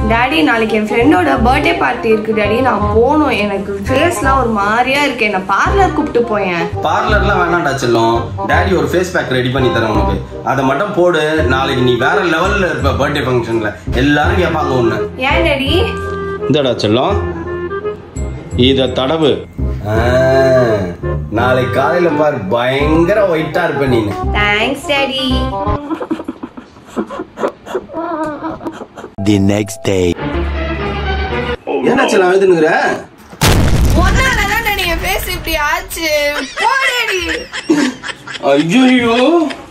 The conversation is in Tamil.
டாடி நாளைக்கு என் ஃப்ரெண்டோட பர்த்டே பார்ட்டி இருக்கு டாடி நான் போகணும் எனக்கு ஃபேஸ்லாம் ஒரு மாதிரியா இருக்கு என்ன பார்லர் கூப்பிட்டு போயேன் பார்லர்லாம் வேணாம்டா செல்லம் டாடி ஒரு ஃபேஸ் பேக் ரெடி பண்ணி தரேன் உனக்கு அதை மட்டும் போடு நாளைக்கு நீ வேற லெவல்ல இருப்ப பர்த்டே ஃபங்க்ஷன்ல எல்லாரும் கேட்பாங்க ஒண்ணு ஏன் டாடி இந்தடா செல்லம் இத தடவு நாளைக்கு காலையில பாரு பயங்கர ஒயிட்டா இருப்ப நீ thanks daddy The next day. என்ன செல்லம் எழுதுனுங்கிற ஒன்னால தான் டாடி என் ஃபேஸ் இப்படி ஆச்சு போ டாடி ஐயோ